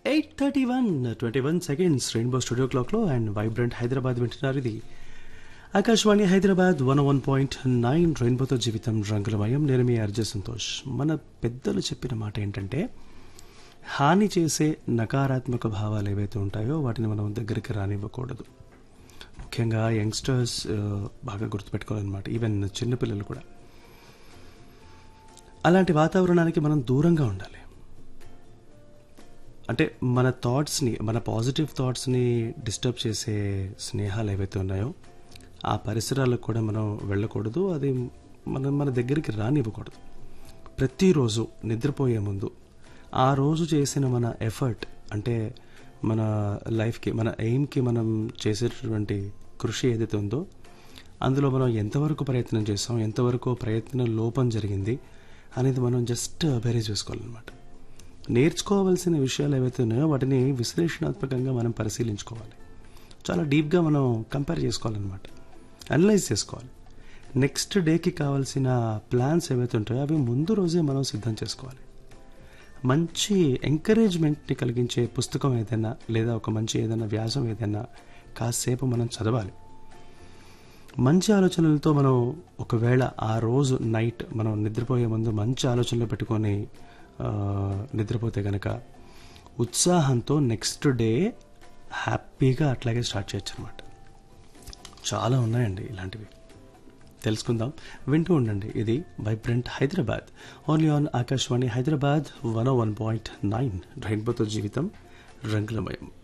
eight thirty one twenty one seconds Rainbow studio క్లాక్లో and vibrant Hyderabad వింటున్నారు ఇది Akashvani Hyderabad one one point nine రెయిన్బోతో జీవితం రంగులమయం నేను మీ అర్జ సంతోష్ మన పెద్దలు చెప్పిన మాట ఏంటంటే హాని చేసే నకారాత్మక భావాలు ఏవైతే ఉంటాయో వాటిని మనం దగ్గరికి రానివ్వకూడదు ముఖ్యంగా యంగ్స్టర్స్ బాగా గుర్తుపెట్టుకోవాలన్నమాట ఈవెన్ చిన్నపిల్లలు కూడా అలాంటి వాతావరణానికి మనం దూరంగా ఉండాలి అంటే మన థాట్స్ని మన పాజిటివ్ థాట్స్ని డిస్టర్బ్ చేసే స్నేహాలు ఏవైతే ఉన్నాయో ఆ పరిసరాలకు కూడా మనం వెళ్ళకూడదు అది మనం మన దగ్గరికి రానివ్వకూడదు ప్రతిరోజు నిద్రపోయే ముందు ఆ రోజు చేసిన మన ఎఫర్ట్ అంటే మన లైఫ్కి మన ఎయిమ్కి మనం చేసేటటువంటి కృషి ఏదైతే ఉందో అందులో మనం ఎంతవరకు ప్రయత్నం చేసాం ఎంతవరకు ప్రయత్నం లోపం జరిగింది అనేది మనం జస్ట్ బేరేజ్ చేసుకోవాలన్నమాట నేర్చుకోవాల్సిన విషయాలు ఏవైతే ఉన్నాయో వాటిని విశ్లేషణాత్మకంగా మనం పరిశీలించుకోవాలి చాలా డీప్గా మనం కంపేర్ చేసుకోవాలన్నమాట అనలైజ్ చేసుకోవాలి నెక్స్ట్ డేకి కావాల్సిన ప్లాన్స్ ఏవైతే ఉంటాయో అవి ముందు రోజే మనం సిద్ధం చేసుకోవాలి మంచి ఎంకరేజ్మెంట్ని కలిగించే పుస్తకం ఏదైనా లేదా ఒక మంచి ఏదైనా వ్యాసం ఏదైనా కాసేపు మనం చదవాలి మంచి ఆలోచనలతో మనం ఒకవేళ ఆ రోజు నైట్ మనం నిద్రపోయే ముందు మంచి ఆలోచనలు పెట్టుకొని నిద్రపోతే కనుక ఉత్సాహంతో నెక్స్ట్ డే హ్యాపీగా అట్లాగే స్టార్ట్ చేయొచ్చు అనమాట చాలా ఉన్నాయండి ఇలాంటివి తెలుసుకుందాం వింటూ ఉండండి ఇది vibrant Hyderabad only on Akashvani Hyderabad one one point nine రెయిన్బోతో జీవితం రంగులమయం